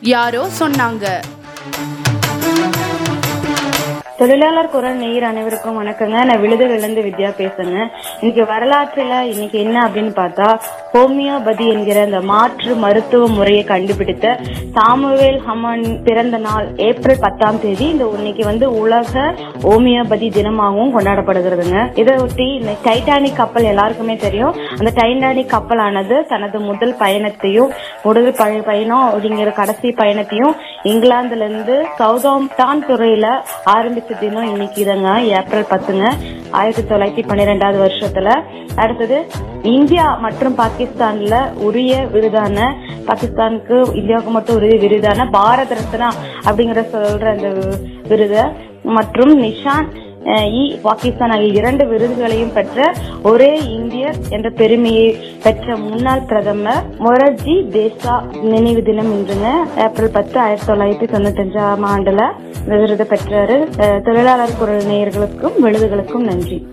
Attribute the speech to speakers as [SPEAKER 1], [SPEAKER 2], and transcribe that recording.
[SPEAKER 1] யாரோ சொன்னாங்க
[SPEAKER 2] தொழிலாளர் குரல் நேயர் அனைவருக்கும் வணக்கங்க நான் விழுதுகளிலிருந்து வித்யா பேசுறேங்க இன்னைக்கு வரலாற்றுல இன்னைக்கு என்ன அப்படின்னு பார்த்தா ஹோமியோபதி என்கிற இந்த மாற்று மருத்துவ முறையை கண்டுபிடித்த சாமுவேல் ஹமன் பிறந்த நாள் ஏப்ரல் பத்தாம் தேதி இந்த இன்னைக்கு வந்து உலக ஹோமியோபதி தினமாகவும் கொண்டாடப்படுகிறதுங்க இதை ஒட்டி இந்த டைட்டானிக் கப்பல் எல்லாருக்குமே தெரியும் அந்த டைட்டானிக் கப்பலானது தனது முதல் பயணத்தையும் முதல் பய- பயணம் அப்படிங்கிற கடைசி பயணத்தையும் இங்கிலாந்துல இருந்து சவுதாம்டான் துறையில ஆரம்பிச்ச தினம் இன்னைக்கு இதுங்க ஏப்ரல் பத்துங்க ஆயிரத்தி தொள்ளாயிரத்தி பன்னிரெண்டாவது வருஷத்துல அடுத்தது இந்தியா மற்றும் பாகிஸ்தான்ல உரிய விருதான பாகிஸ்தானுக்கு இந்தியாவுக்கு மட்டும் உரிய விருதான பாரத் ரத்னா அப்படிங்கிற சொல்ற அந்த விருதை மற்றும் நிஷான் அஹ், இ பாகிஸ்தான் ஆகிய இரண்டு விருதுகளையும் பெற்ற ஒரே இந்தியர் என்ற பெருமையை பெற்ற முன்னாள் பிரதமர் மொரர்ஜி தேசா நினைவு தினம் இன்றுங்க ஏப்ரல் பத்து ஆயிரத்தி தொள்ளாயிரத்தி தொண்ணூத்தி அஞ்சாம் ஆண்டுல இந்த விருது பெற்றாரு அஹ், தொழிலாளர் குரல் நேயர்களுக்கும் விருதுகளுக்கும் நன்றி